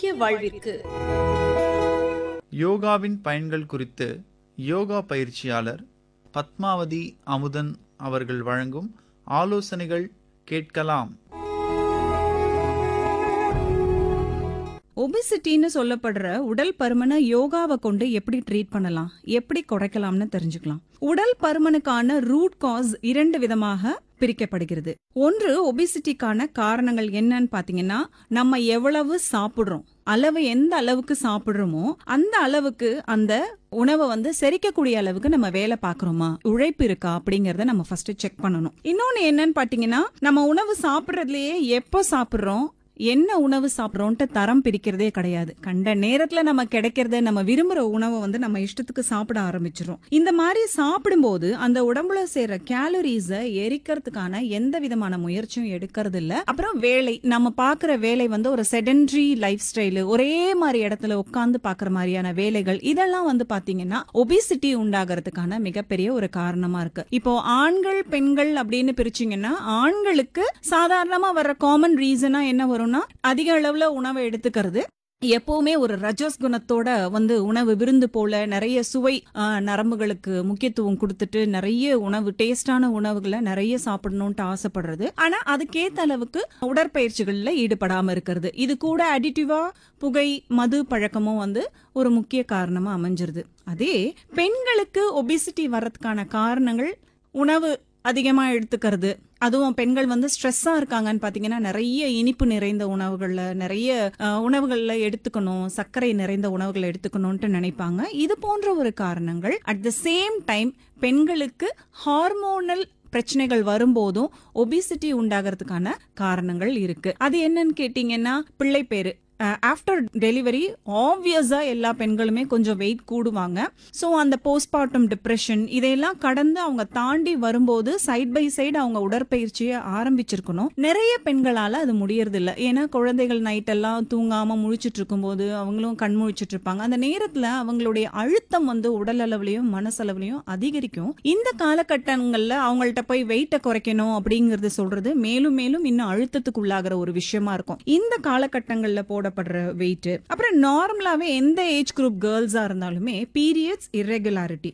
ஆரோக்கிய வாழ்விற்கு யோகாவின் பயன்கள் குறித்து யோகா பயிற்சியாளர் பத்மாவதி அமுதன் அவர்கள் வழங்கும் ஆலோசனைகள் கேட்கலாம் ஒபிசிட்டின்னு சொல்லப்படுற உடல் பருமனை யோகாவை கொண்டு எப்படி ட்ரீட் பண்ணலாம் எப்படி குறைக்கலாம்னு தெரிஞ்சுக்கலாம் உடல் பருமனுக்கான ரூட் காஸ் இரண்டு விதமாக பிரிக்கப்படுகிறது ஒன்று ஒபிசிட்டிக்கான காரணங்கள் என்னன்னு பாத்தீங்கன்னா நம்ம எவ்வளவு சாப்பிடுறோம் அளவு எந்த அளவுக்கு சாப்பிடுறோமோ அந்த அளவுக்கு அந்த உணவை வந்து செரிக்கக்கூடிய அளவுக்கு நம்ம வேலை பார்க்கறோமா உழைப்பு இருக்கா அப்படிங்கறத நம்ம ஃபர்ஸ்ட் செக் பண்ணணும் இன்னொன்னு என்னன்னு பாத்தீங்கன்னா நம்ம உணவு சாப்பிடுறதுலயே எப்போ சாப்பிடுறோம் என்ன உணவு சாப்பிட்றோன்ட்டு தரம் பிரிக்கிறதே கிடையாது கண்ட நேரத்துல நம்ம கிடைக்கிறத நம்ம விரும்புற உணவை வந்து நம்ம இஷ்டத்துக்கு சாப்பிட ஆரம்பிச்சிடும் இந்த மாதிரி சாப்பிடும்போது அந்த உடம்புல சேர்ற கேலரிஸ எரிக்கிறதுக்கான எந்த விதமான முயற்சியும் எடுக்கிறது இல்ல அப்புறம் வேலை நம்ம பாக்குற வேலை வந்து ஒரு செடன்ட்ரி லைஃப் ஸ்டைலு ஒரே மாதிரி இடத்துல உட்கார்ந்து பாக்குற மாதிரியான வேலைகள் இதெல்லாம் வந்து பாத்தீங்கன்னா ஒபிசிட்டி உண்டாகிறதுக்கான மிகப்பெரிய ஒரு காரணமா இருக்கு இப்போ ஆண்கள் பெண்கள் அப்படின்னு பிரிச்சீங்கன்னா ஆண்களுக்கு சாதாரணமா வர்ற காமன் ரீசனா என்ன வரும்னா அதிக அளவுல உணவை எடுத்துக்கிறது எப்பவுமே ஒரு ரஜஸ் குணத்தோட வந்து உணவு விருந்து போல நிறைய சுவை ஆ, நரம்புகளுக்கு முக்கியத்துவம் கொடுத்துட்டு நிறைய உணவு டேஸ்டான உணவுகளை நிறைய சாப்பிடணும்ட்டு ஆசைப்படுறது ஆனா அதுக்கேத்த அளவுக்கு உடற்பயிற்சிகள்ல ஈடுபடாம இருக்கிறது இது கூட அடிட்டிவா புகை மது பழக்கமும் வந்து ஒரு முக்கிய காரணமா அமைஞ்சிருது அதே பெண்களுக்கு ஒபிசிட்டி வர்றதுக்கான காரணங்கள் உணவு அதிகமா எடுத்துக்கிறது அதுவும் பெண்கள் வந்து ஸ்ட்ரெஸ்ஸா இருக்காங்கன்னு பாத்தீங்கன்னா நிறைய இனிப்பு நிறைந்த உணவுகள்ல நிறைய அஹ், உணவுகள்ல எடுத்துக்கணும் சர்க்கரை நிறைந்த உணவுகளை எடுத்துக்கணும்ட்டு நினைப்பாங்க இது போன்ற ஒரு காரணங்கள் அட் த சேம் டைம் பெண்களுக்கு ஹார்மோனல் பிரச்சனைகள் வரும்போதும் ஒபிசிட்டி உண்டாகிறதுக்கான காரணங்கள் இருக்கு அது என்னன்னு கேட்டீங்கன்னா பிள்ளை பேரு ஆஃப்டர் டெலிவரி ஆப்வியஸா எல்லா பெண்களுமே கொஞ்சம் வெயிட் கூடுவாங்க ஸோ அந்த போஸ்ட்மார்ட்டம் டிப்ரெஷன் இதையெல்லாம் கடந்து அவங்க தாண்டி வரும்போது சைட் பை சைடு அவங்க உடற்பயிற்சியை ஆரம்பிச்சிருக்கணும் நிறைய பெண்களால அது முடியறது இல்ல ஏன்னா குழந்தைகள் நைட் எல்லாம் தூங்காம முழிச்சிட்டு இருக்கும்போது அவங்களும் கண் முழிச்சிட்டு இருப்பாங்க அந்த நேரத்துல அவங்களுடைய அழுத்தம் வந்து உடல் அளவுலயும் மனசளவுலயும் அதிகரிக்கும் இந்த காலகட்டங்கள்ல அவங்கள்ட்ட போய் வெயிட்டை குறைக்கணும் அப்படிங்கறது சொல்றது மேலும் மேலும் இன்னும் அழுத்தத்துக்கு உள்ளாகிற ஒரு விஷயமா இருக்கும் இந்த காலகட்டங்கள்ல போடப்படுற வெயிட் அப்புறம் நார்மலாவே எந்த ஏஜ் குரூப் கேர்ள்ஸா இருந்தாலுமே பீரியட்ஸ் irregularity